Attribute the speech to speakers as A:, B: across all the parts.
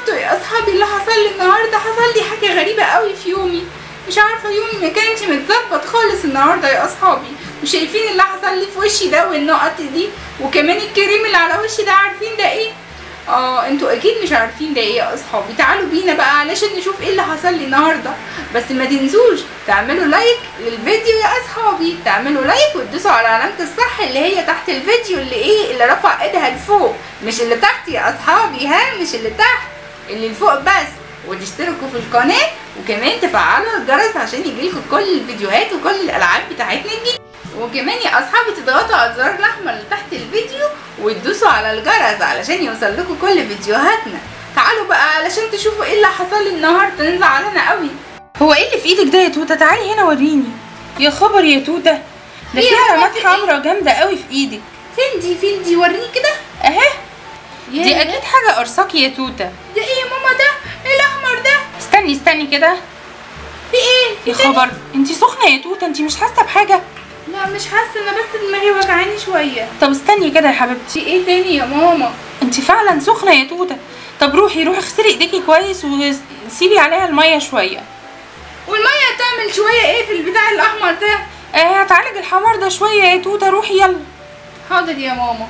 A: دكتور يا اصحابي اللي حصل لي النهارده حصل لي حاجه غريبه قوي في يومي مش عارفه يومي ما كانش متظبط خالص النهارده يا اصحابي مش شايفين اللي حصل لي في وشي ده والنقط دي وكمان الكريم اللي على وشي ده عارفين ده ايه اه انتوا اكيد مش عارفين ده ايه يا اصحابي تعالوا بينا بقى علشان نشوف ايه اللي حصل لي النهارده بس ما تنسوش تعملوا لايك للفيديو يا اصحابي تعملوا لايك وتدوسوا على علامه الصح اللي هي تحت الفيديو اللي ايه اللي رفع ايدها لفوق مش اللي تحت يا اصحابي ها مش اللي تحت اللي لفوق بس وتشتركوا في القناه وكمان تفعلوا الجرس عشان يجيلكوا كل الفيديوهات وكل الالعاب بتاعتنا الجديده وكمان يا اصحابي تضغطوا على الزرار الاحمر اللي تحت الفيديو وتدوسوا على الجرس علشان يوصل لكم كل فيديوهاتنا تعالوا بقى علشان تشوفوا ايه اللي حصل لي النهارده انا زعلانه قوي
B: هو ايه اللي في ايدك ده يا توته تعالي هنا وريني يا خبر يا توته ده
A: إيه
B: في
A: يا ماما،
B: علامات
A: في إيه؟
B: حمراء جامده قوي في ايدك
A: فين دي فين دي وريني كده
B: اهي دي
A: ياه.
B: اكيد حاجه قرصاكي يا توته
A: ده ايه يا ماما ده ايه الاحمر ده
B: استني استني كده
A: في ايه
B: يا
A: في تاني؟
B: خبر انتي سخنه يا توته انتي مش حاسه بحاجه
A: لا مش حاسه انا بس دماغي وجعاني شويه
B: طب استني كده يا حبيبتي
A: في ايه تاني يا ماما
B: انتي فعلا سخنه يا توته طب روحي روحي اغسلي ايديكي كويس وسيبي عليها الميه شويه
A: والميه هتعمل شويه ايه في البتاع الاحمر ده
B: اه هتعالج الحمار ده شويه يا توته روحي يلا
A: حاضر يا ماما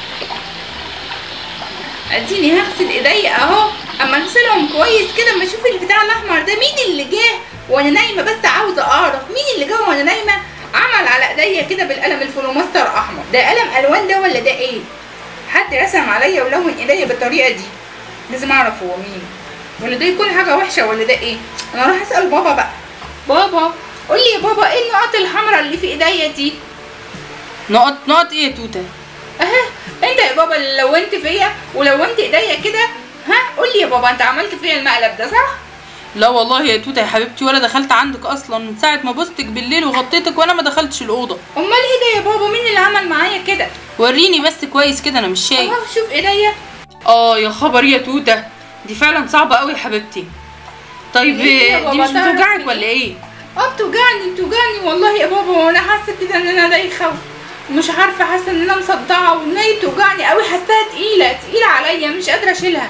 A: اديني هغسل ايديا اهو اما اغسلهم كويس كده اما اشوف البتاع الاحمر ده مين اللي جه وانا نايمه بس عاوزه اعرف مين اللي جه وانا نايمه عمل على ايديا كده بالقلم الفلوماستر احمر ده قلم الوان ده ولا ده ايه حد رسم عليا ولون ايديا بالطريقه دي لازم اعرف هو مين ولا ده يكون حاجه وحشه ولا ده ايه انا راح اسال بابا بقى بابا قول لي يا بابا ايه النقط الحمراء اللي في ايديا دي
B: نقط نقط ايه يا توته
A: اها انت يا بابا اللي لونت فيا ولونت ايديا كده ها قول لي يا بابا انت عملت فيا المقلب ده صح
B: لا والله يا توته يا حبيبتي ولا دخلت عندك اصلا من ساعه ما بوستك بالليل وغطيتك وانا ما دخلتش الاوضه
A: امال ايه ده يا بابا مين اللي عمل معايا كده
B: وريني بس كويس كده انا مش شايف
A: اهو شوف ايديا
B: اه يا خبر يا توته دي فعلا صعبه قوي يا حبيبتي طيب
A: ليه يا
B: دي
A: بابا؟
B: مش
A: تعرف
B: بتوجعك
A: ليه؟
B: ولا ايه
A: اه بتوجعني بتوجعني والله يا بابا وانا حاسه كده ان انا دايخه مش عارفه حاسه ان انا مصدعه وان هي بتوجعني قوي حاساها تقيله تقيله عليا مش قادره اشيلها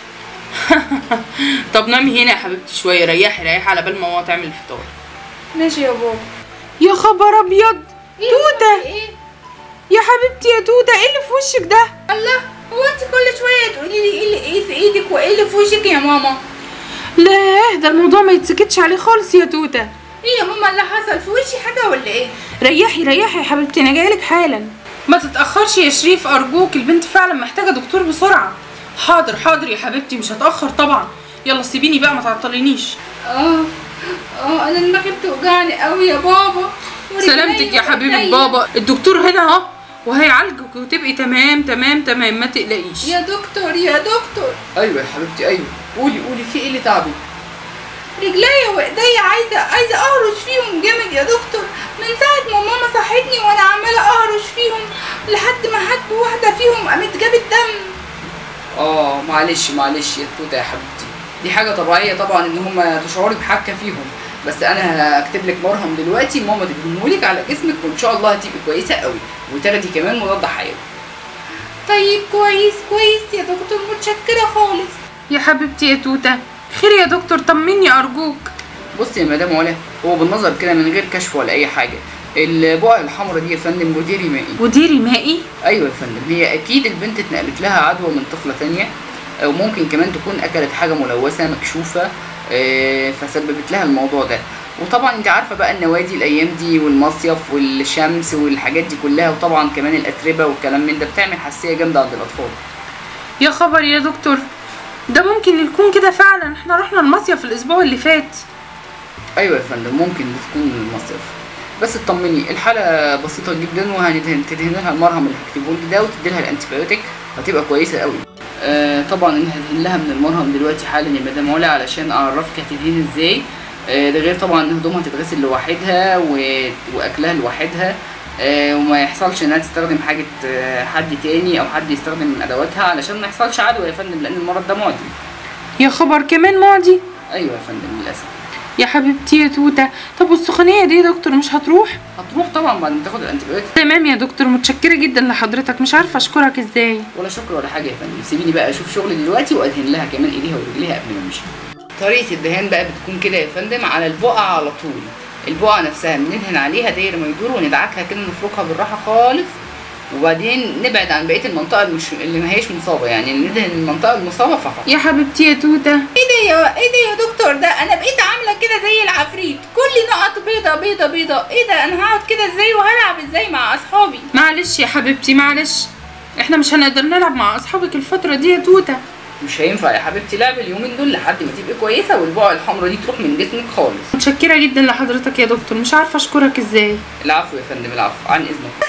B: طب نامي هنا يا حبيبتي شويه ريحي ريحي على بال ما ماما تعمل الفطار
A: ماشي يا بابا
B: يا خبر ابيض
A: إيه
B: توته
A: ايه
B: يا حبيبتي يا توته ايه اللي في وشك ده
A: الله هو انت كل شويه تقولي لي ايه اللي ايه في ايدك وايه اللي في وشك يا ماما
B: لا ده الموضوع ما يتسكتش عليه خالص يا توته
A: ايه يا ماما اللي حصل في وشي حاجه ولا ايه
B: ريحي ريحي يا حبيبتي انا جايلك حالا ما تتاخرش يا شريف ارجوك البنت فعلا محتاجه دكتور بسرعه حاضر حاضر يا حبيبتي مش هتاخر طبعا يلا سيبيني بقى ما تعطلينيش
A: اه اه انا دماغي بتوجعني قوي يا بابا ورجليا
B: سلامتك يا حبيبه
A: وإيديا.
B: بابا الدكتور هنا اهو وهيعالجك وتبقي تمام تمام تمام ما تقلقيش
A: يا دكتور يا دكتور
C: ايوه يا حبيبتي ايوه قولي قولي في ايه اللي تعبك
A: رجليا وايديا عايزه عايزه اهرش فيهم جامد يا دكتور من ساعه ما ماما صحتني وانا عماله اهرش فيهم لحد ما حد واحده فيهم قامت جابت دم
C: اه معلش معلش يا توته يا حبيبتي دي حاجه طبيعيه طبعا ان هم تشعري بحكه فيهم بس انا هكتب لك مرهم دلوقتي ماما تديهولك على جسمك وان شاء الله هتبقي كويسه قوي وتاخدي كمان مضاد حيوي
A: طيب كويس كويس يا دكتور متشكره خالص
B: يا حبيبتي يا توته خير يا دكتور طمني ارجوك
C: بصي يا مدام علا هو بالنظر كده من غير كشف ولا اي حاجه البقع الحمراء دي يا فندم مديري مائي
B: مديري مائي
C: ايوه يا فندم هي اكيد البنت اتنقلت لها عدوى من طفله تانية او ممكن كمان تكون اكلت حاجه ملوثه مكشوفه آه، فسببت لها الموضوع ده وطبعا انت عارفه بقى النوادي الايام دي والمصيف والشمس والحاجات دي كلها وطبعا كمان الاتربه والكلام من ده بتعمل حساسيه جامده عند الاطفال
B: يا خبر يا دكتور ده ممكن يكون كده فعلا احنا رحنا المصيف الاسبوع اللي فات
C: ايوه يا فندم ممكن تكون المصيف بس اطمني الحاله بسيطه جدا وهندهن تدهن لها المرهم اللي هكتبه لك ده وتدي لها الانتيبيوتيك هتبقى كويسه قوي آه طبعا انا هدهن لها من المرهم دلوقتي حالا يا مدام علا علشان اعرفك هتدهن ازاي آه ده غير طبعا ان هدومها تتغسل لوحدها و... واكلها لوحدها آه وما يحصلش انها تستخدم حاجه آه حد تاني او حد يستخدم ادواتها علشان ما يحصلش عدوى يا فندم لان المرض ده معدي
B: يا خبر كمان معدي
C: ايوه يا فندم للاسف
B: يا حبيبتي يا توته طب والسخونيه دي يا دكتور مش هتروح
C: هتروح طبعا بعد ما تاخد الانتيبيوتيك
B: تمام يا دكتور متشكره جدا لحضرتك مش عارفه اشكرك ازاي
C: ولا شكر ولا حاجه يا فندم سيبيني بقى اشوف شغلي دلوقتي وادهن لها كمان ايديها ورجليها قبل ما امشي طريقه الدهان بقى بتكون كده يا فندم على البقعه على طول البقعه نفسها بندهن عليها داير ما يدور وندعكها كده نفركها بالراحه خالص وبعدين نبعد عن بقيه المنطقه المش... اللي ما هيش مصابه يعني ندهن المنطقه المصابه فقط
B: يا حبيبتي يا توته
A: ايه ده يا ايه ده يا دكتور ده انا بقيت عامله كده زي العفريت كل نقط بيضه بيضه بيضه ايه ده انا هقعد كده ازاي وهلعب ازاي مع اصحابي
B: معلش يا حبيبتي معلش احنا مش هنقدر نلعب مع اصحابك الفتره دي يا توته
C: مش هينفع يا حبيبتي لعب اليومين دول لحد ما تبقي كويسه والبقعه الحمراء دي تروح من جسمك خالص
B: متشكره جدا لحضرتك يا دكتور مش عارفه اشكرك ازاي
C: العفو يا فندم العفو عن اذنك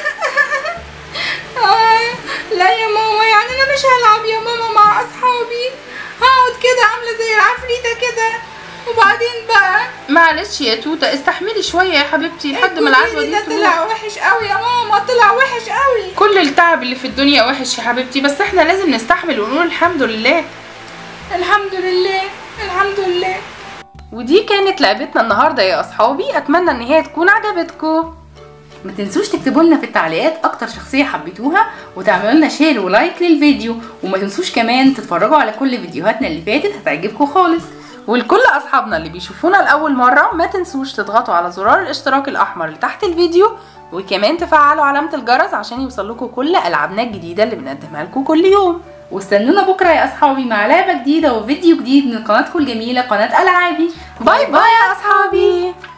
A: آه لا يا ماما يعني انا مش هلعب يا ماما مع اصحابي هقعد كده عامله زي العفريته كده وبعدين بقى
B: معلش يا توته استحملي شويه يا حبيبتي لحد ما العدوى
A: الكوليري
B: دي
A: ده طلع
B: تروح
A: وحش قوي يا ماما طلع وحش قوي
B: كل التعب اللي في الدنيا وحش يا حبيبتي بس احنا لازم نستحمل ونقول الحمد لله
A: الحمد لله الحمد لله
B: ودي كانت لعبتنا النهارده يا اصحابي اتمنى ان هي تكون عجبتكم
C: ما تنسوش تكتبوا لنا في التعليقات اكتر شخصيه حبيتوها وتعملوا لنا شير ولايك للفيديو وما تنسوش كمان تتفرجوا على كل فيديوهاتنا اللي فاتت هتعجبكم خالص
B: ولكل اصحابنا اللي بيشوفونا لاول مره ما تنسوش تضغطوا على زرار الاشتراك الاحمر اللي تحت الفيديو وكمان تفعلوا علامه الجرس عشان يوصلكوا كل العابنا الجديده اللي بنقدمها لكم كل يوم
C: واستنونا بكره يا اصحابي مع لعبه جديده وفيديو جديد من قناتكم الجميله قناه العابي
B: باي باي يا اصحابي